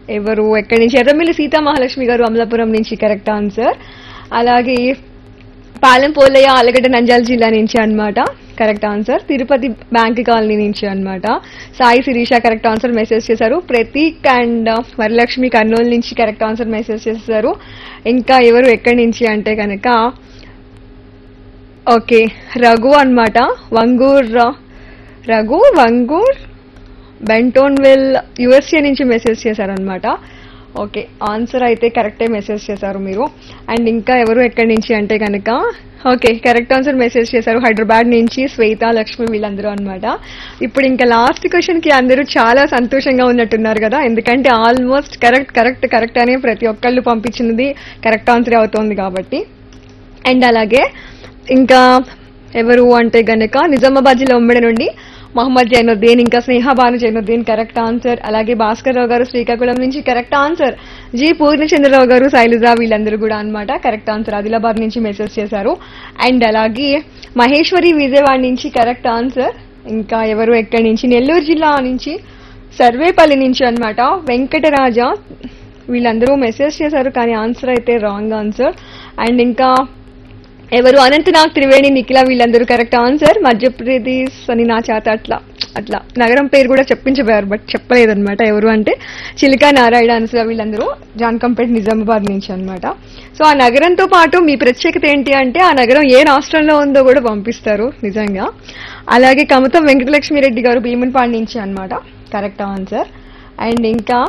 ఎవరు ఎక్కడి నుంచి ఎర్రమిల్లి సీతా మహాలక్ష్మి గారు అమలాపురం నుంచి కరెక్ట్ ఆన్సర్ అలాగే పాలెం పోలయ్య ఆలగడ్డ నంద్యాల జిల్లా నుంచి అన్నమాట correct answer Tirupati bank colony నుంచి అన్నమాట Sai Sirisha correct answer message చేశారు ప్రతీక్ అండ్ వరలక్ష్మి కర్నూలు నుంచి కరెక్ట్ ఆన్సర్ మెసేజ్ చేశారు ఇంకా ఎవరు ఎక్కడి నుంచి అంటే కనుక ఓకే రఘు అన్నమాట వంగూర్ రఘు వంగూర్ బెంటోన్విల్ యుఎస్ఏ నుంచి మెసేజ్ చేశారనమాట ఓకే ఆన్సర్ అయితే కరెక్టే మెసేజ్ చేశారు మీరు అండ్ ఇంకా ఎవరు ఎక్కడి నుంచి అంటే కనుక ఓకే కరెక్ట్ ఆన్సర్ మెసేజ్ చేశారు హైదరాబాద్ నుంచి శ్వేత లక్ష్మి వీళ్ళందరూ అన్నమాట ఇప్పుడు ఇంకా లాస్ట్ క్వశ్చన్ కి అందరూ చాలా సంతోషంగా ఉన్నట్టున్నారు కదా ఎందుకంటే ఆల్మోస్ట్ కరెక్ట్ కరెక్ట్ కరెక్ట్ అనే ప్రతి ఒక్కళ్ళు పంపించినది కరెక్ట్ ఆన్సర్ అవుతోంది కాబట్టి అండ్ అలాగే ఇంకా ఎవరు అంటే గనక నిజామాబాద్ జిల్లా ఉమ్మడి నుండి మహమ్మద్ జైనుద్దీన్ ఇంకా స్నేహ భాను జైనుద్దీన్ కరెక్ట్ ఆన్సర్ అలాగే భాస్కర్ రావు గారు శ్రీకాకుళం నుంచి కరెక్ట్ ఆన్సర్ జి పూర్ణచంద్రరావు గారు శైలజ వీళ్ళందరూ కూడా అన్నమాట కరెక్ట్ ఆన్సర్ ఆదిలాబాద్ నుంచి మెసేజ్ చేశారు అండ్ అలాగే మహేశ్వరి విజయవాడ నుంచి కరెక్ట్ ఆన్సర్ ఇంకా ఎవరు ఎక్కడి నుంచి నెల్లూరు జిల్లా నుంచి సర్వేపల్లి నుంచి అన్నమాట వెంకటరాజ వీళ్ళందరూ మెసేజ్ చేశారు కానీ ఆన్సర్ అయితే రాంగ్ ఆన్సర్ అండ్ ఇంకా ఎవరు అనంతనాగ్ త్రివేణి నిఖిల వీళ్ళందరూ కరెక్ట్ ఆన్సర్ మధ్యప్రదేశ్ అని నా చేత అట్లా అట్లా నగరం పేరు కూడా చెప్పించబోయారు బట్ చెప్పలేదన్నమాట ఎవరు అంటే చిలికా నారాయణ అనసూయ వీళ్ళందరూ జాన్కంపేట్ నిజామాబాద్ నుంచి అన్నమాట సో ఆ నగరంతో పాటు మీ ప్రత్యేకత ఏంటి అంటే ఆ నగరం ఏ రాష్ట్రంలో ఉందో కూడా పంపిస్తారు నిజంగా అలాగే కమతం వెంకటలక్ష్మి రెడ్డి గారు భీమునిపాడు నుంచి అన్నమాట కరెక్ట్ ఆన్సర్ అండ్ ఇంకా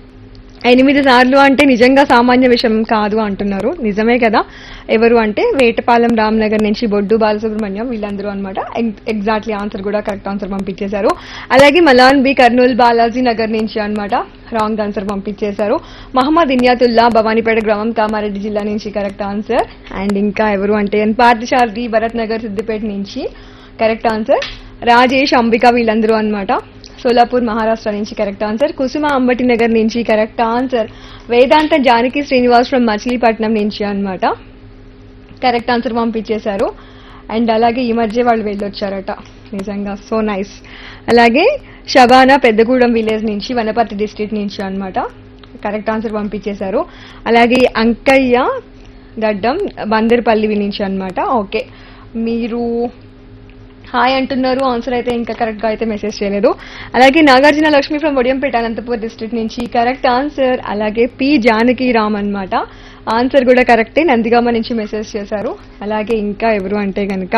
ఎనిమిది సార్లు అంటే నిజంగా సామాన్య విషయం కాదు అంటున్నారు నిజమే కదా ఎవరు అంటే వేటపాలెం రామ్నగర్ నుంచి బొడ్డు బాలసుబ్రహ్మణ్యం వీళ్ళందరూ అనమాట ఎగ్జాక్ట్లీ ఆన్సర్ కూడా కరెక్ట్ ఆన్సర్ పంపించేశారు అలాగే మలాన్ బి కర్నూలు బాలాజీ నగర్ నుంచి అన్నమాట రాంగ్ ఆన్సర్ పంపించేశారు మహమ్మద్ ఇన్యాతుల్లా భవానీపేట గ్రామం కామారెడ్డి జిల్లా నుంచి కరెక్ట్ ఆన్సర్ అండ్ ఇంకా ఎవరు అంటే ఎన్ పార్థసారథి భరత్ నగర్ సిద్దిపేట నుంచి కరెక్ట్ ఆన్సర్ రాజేష్ అంబిక వీళ్ళందరూ అన్నమాట సోలాపూర్ మహారాష్ట్ర నుంచి కరెక్ట్ ఆన్సర్ కుసుమ అంబటి నగర్ నుంచి correct answer Vedanta Janaki Srinivas from Machilipatnam నుంచి అన్నమాట కరెక్ట్ ఆన్సర్ పంపించేశారు అండ్ అలాగే ఈ మధ్య వాళ్ళు వెళ్ళొచ్చారట నిజంగా సో నైస్ అలాగే షబానా పెద్దగూడెం విలేజ్ నుంచి వనపర్తి డిస్ట్రిక్ట్ నుంచి అన్నమాట కరెక్ట్ ఆన్సర్ పంపించేశారు అలాగే అంకయ్య గడ్డం బందర్పల్లి నుంచి అన్నమాట ఓకే మీరు హాయ్ అంటున్నారు ఆన్సర్ అయితే ఇంకా కరెక్ట్ గా అయితే మెసేజ్ చేయలేదు అలాగే నాగార్జున లక్ష్మి ఫ్రమ్ వడియంపేట అనంతపూర్ డిస్ట్రిక్ట్ నుంచి కరెక్ట్ ఆన్సర్ అలాగే పి జానకి రామ్ అన్నమాట ఆన్సర్ కూడా కరెక్టే నందిగామ నుంచి మెసేజ్ చేశారు అలాగే ఇంకా ఎవరు అంటే కనుక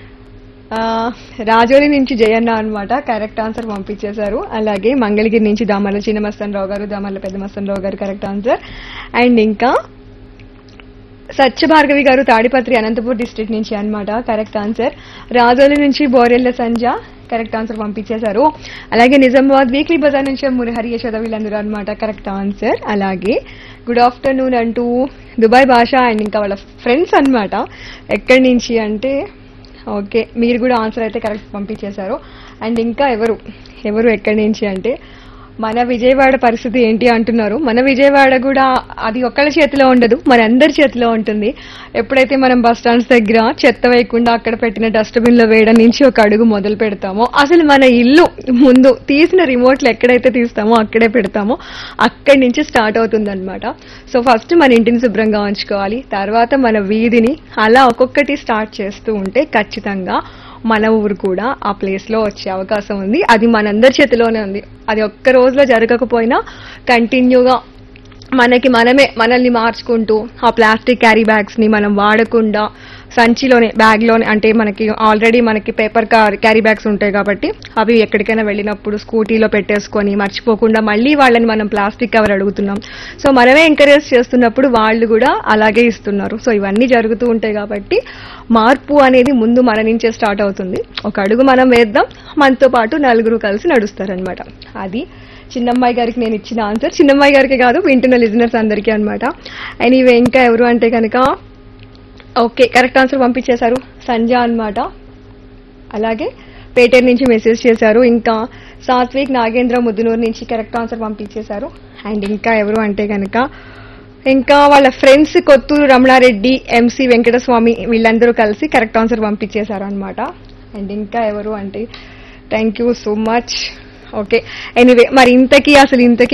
ఆ, రాజోలి నుంచి జయన్న అన్నమాట కరెక్ట్ ఆన్సర్ పంపించేశారు అలాగే మంగళగిరి నుంచి దామర్ల చిన్నమస్తన్ రావు గారు దామర్ల పెద్ద మస్తన్ రావు గారు కరెక్ట్ ఆన్సర్ అండ్ ఇంకా సత్య భార్గవి గారు తాడిపత్రి అనంతపూర్ డిస్ట్రిక్ట్ నుంచి అన్నమాట కరెక్ట్ ఆన్సర్ రాజోలి నుంచి బోరెల్ల సంజ కరెక్ట్ ఆన్సర్ పంపించేశారు అలాగే నిజామాబాద్ వీక్లీ బజార్ నుంచి మురహరి యశోద వీళ్ళందరూ అనమాట కరెక్ట్ ఆన్సర్ అలాగే గుడ్ ఆఫ్టర్నూన్ అంటూ దుబాయ్ భాష అండ్ ఇంకా వాళ్ళ ఫ్రెండ్స్ అన్నమాట ఎక్కడి నుంచి అంటే ఓకే మీరు కూడా ఆన్సర్ అయితే కరెక్ట్ పంపించేశారు అండ్ ఇంకా ఎవరు ఎవరు ఎక్కడి నుంచి అంటే మన విజయవాడ పరిస్థితి ఏంటి అంటున్నారు మన విజయవాడ కూడా అది ఒక్కళ్ళ చేతిలో ఉండదు మన అందరి చేతిలో ఉంటుంది ఎప్పుడైతే మనం బస్ స్టాండ్స్ దగ్గర చెత్త వేయకుండా అక్కడ పెట్టిన డస్ట్బిన్ లో వేయడం నుంచి ఒక అడుగు మొదలు పెడతామో అసలు మన ఇల్లు ముందు తీసిన రిమోట్లు ఎక్కడైతే తీస్తామో అక్కడే పెడతామో అక్కడి నుంచి స్టార్ట్ అవుతుంది సో ఫస్ట్ మన ఇంటిని శుభ్రంగా ఉంచుకోవాలి తర్వాత మన వీధిని అలా ఒక్కొక్కటి స్టార్ట్ చేస్తూ ఉంటే ఖచ్చితంగా మన ఊరు కూడా ఆ ప్లేస్ లో వచ్చే అవకాశం ఉంది అది మనందరి చేతిలోనే ఉంది అది ఒక్క రోజులో జరగకపోయినా కంటిన్యూగా మనకి మనమే మనల్ని మార్చుకుంటూ ఆ ప్లాస్టిక్ క్యారీ బ్యాగ్స్ ని మనం వాడకుండా సంచిలోనే బ్యాగ్ లోనే అంటే మనకి ఆల్రెడీ మనకి పేపర్ క్యారీ బ్యాగ్స్ ఉంటాయి కాబట్టి అవి ఎక్కడికైనా వెళ్ళినప్పుడు స్కూటీలో పెట్టేసుకొని మర్చిపోకుండా మళ్ళీ వాళ్ళని మనం ప్లాస్టిక్ కవర్ అడుగుతున్నాం సో మనమే ఎంకరేజ్ చేస్తున్నప్పుడు వాళ్ళు కూడా అలాగే ఇస్తున్నారు సో ఇవన్నీ జరుగుతూ ఉంటాయి కాబట్టి మార్పు అనేది ముందు మన నుంచే స్టార్ట్ అవుతుంది ఒక అడుగు మనం వేద్దాం మనతో పాటు నలుగురు కలిసి నడుస్తారనమాట అది చిన్నమ్మాయి గారికి నేను ఇచ్చిన ఆన్సర్ చిన్నమ్మాయి గారికి కాదు వింటున్న లిజనర్స్ అందరికీ అనమాట ఎనీవే ఇంకా ఎవరు అంటే కనుక ఓకే కరెక్ట్ ఆన్సర్ పంపించేశారు సంజ అన్నమాట అలాగే పేటేరు నుంచి మెసేజ్ చేశారు ఇంకా సాత్విక్ నాగేంద్ర ముద్దునూరు నుంచి కరెక్ట్ ఆన్సర్ పంపించేశారు అండ్ ఇంకా ఎవరు అంటే కనుక ఇంకా వాళ్ళ ఫ్రెండ్స్ కొత్తూరు రమణారెడ్డి ఎంసి వెంకటస్వామి వీళ్ళందరూ కలిసి కరెక్ట్ ఆన్సర్ పంపించేశారు అనమాట అండ్ ఇంకా ఎవరు అంటే thank you so much okay anyway మరి ఇంతకీ అసలు ఇంతకీ